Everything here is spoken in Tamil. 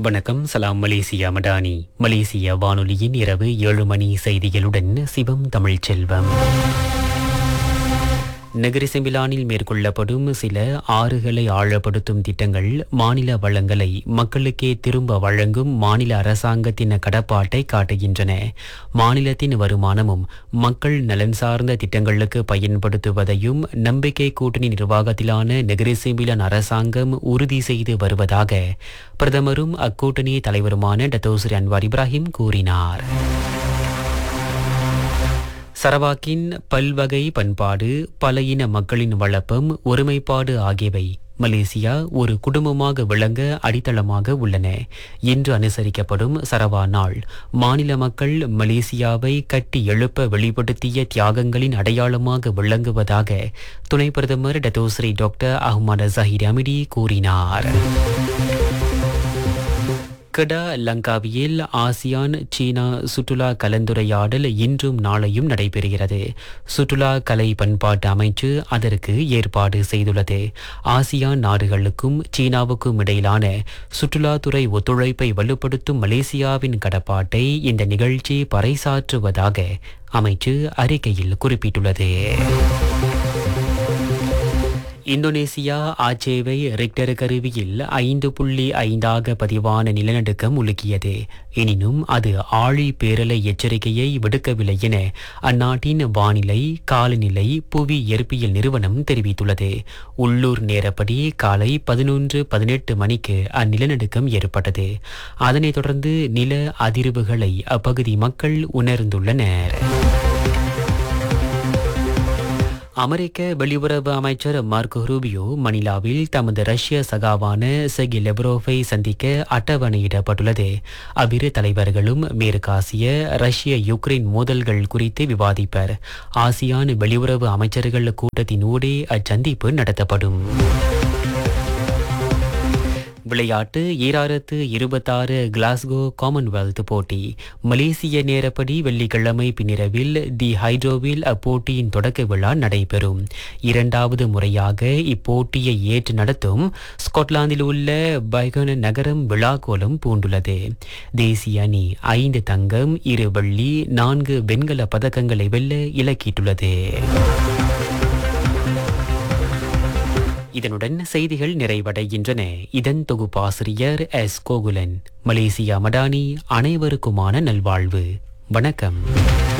வணக்கம் சலாம் மலேசியா மடானி மலேசிய வானொலியின் இரவு ஏழு மணி செய்திகளுடன் சிவம் தமிழ்ச் செல்வம் நகரி செம்பிலானில் மேற்கொள்ளப்படும் சில ஆறுகளை ஆழப்படுத்தும் திட்டங்கள் மாநில வளங்களை மக்களுக்கே திரும்ப வழங்கும் மாநில அரசாங்கத்தின் கடப்பாட்டை காட்டுகின்றன மாநிலத்தின் வருமானமும் மக்கள் நலன் சார்ந்த திட்டங்களுக்கு பயன்படுத்துவதையும் நம்பிக்கை கூட்டணி நிர்வாகத்திலான நகரி செம்பிலான் அரசாங்கம் உறுதி செய்து வருவதாக பிரதமரும் அக்கூட்டணி தலைவருமான டத்தோஸ்ரீ அன்வார் இப்ராஹிம் கூறினார் சரவாக்கின் பல்வகை பண்பாடு பல இன மக்களின் வளப்பம் ஒருமைப்பாடு ஆகியவை மலேசியா ஒரு குடும்பமாக விளங்க அடித்தளமாக உள்ளன இன்று அனுசரிக்கப்படும் சரவா நாள் மாநில மக்கள் மலேசியாவை கட்டி எழுப்ப வெளிப்படுத்திய தியாகங்களின் அடையாளமாக விளங்குவதாக துணை பிரதமர் டத்தோஸ்ரீ டாக்டர் அஹ்மத் ஜஹீர் அமிடி கூறினார் கடா லங்காவியில் ஆசியான் சீனா சுற்றுலா கலந்துரையாடல் இன்றும் நாளையும் நடைபெறுகிறது சுற்றுலா கலை பண்பாட்டு அமைச்சு அதற்கு ஏற்பாடு செய்துள்ளது ஆசியான் நாடுகளுக்கும் சீனாவுக்கும் இடையிலான சுற்றுலாத்துறை ஒத்துழைப்பை வலுப்படுத்தும் மலேசியாவின் கடப்பாட்டை இந்த நிகழ்ச்சி பறைசாற்றுவதாக அமைச்சு அறிக்கையில் குறிப்பிட்டுள்ளது இந்தோனேசியா ஆச்சேவை ரெக்டர் கருவியில் ஐந்து புள்ளி ஐந்தாக பதிவான நிலநடுக்கம் உலுக்கியது எனினும் அது ஆழி பேரலை எச்சரிக்கையை விடுக்கவில்லை என அந்நாட்டின் வானிலை காலநிலை புவி இயற்பியல் நிறுவனம் தெரிவித்துள்ளது உள்ளூர் நேரப்படி காலை பதினொன்று பதினெட்டு மணிக்கு அந்நிலநடுக்கம் ஏற்பட்டது அதனைத் தொடர்ந்து நில அதிர்வுகளை அப்பகுதி மக்கள் உணர்ந்துள்ளனர் அமெரிக்க வெளியுறவு அமைச்சர் மார்க் ரூபியோ மணிலாவில் தமது ரஷ்ய சகாவான செகி லெப்ரோவை சந்திக்க அட்டவணையிடப்பட்டுள்ளது அவ்விரு தலைவர்களும் மேற்காசிய ரஷ்ய யுக்ரைன் மோதல்கள் குறித்து விவாதிப்பர் ஆசியான் வெளியுறவு அமைச்சர்கள் கூட்டத்தினூடே அச்சந்திப்பு நடத்தப்படும் விளையாட்டு ஈராயிரத்து இருபத்தாறு கிளாஸ்கோ காமன்வெல்த் போட்டி மலேசிய நேரப்படி வெள்ளிக்கிழமை பின்னிரவில் தி ஹைட்ரோவில் அப்போட்டியின் தொடக்க விழா நடைபெறும் இரண்டாவது முறையாக இப்போட்டியை ஏற்று நடத்தும் ஸ்காட்லாந்தில் உள்ள பைகன் நகரம் விழாக்கோலம் பூண்டுள்ளது தேசிய அணி ஐந்து தங்கம் இரு வெள்ளி நான்கு வெண்கல பதக்கங்களை வெல்ல இலக்கிட்டுள்ளது இதனுடன் செய்திகள் நிறைவடைகின்றன இதன் தொகுப்பாசிரியர் எஸ் கோகுலன் மலேசியா மடானி அனைவருக்குமான நல்வாழ்வு வணக்கம்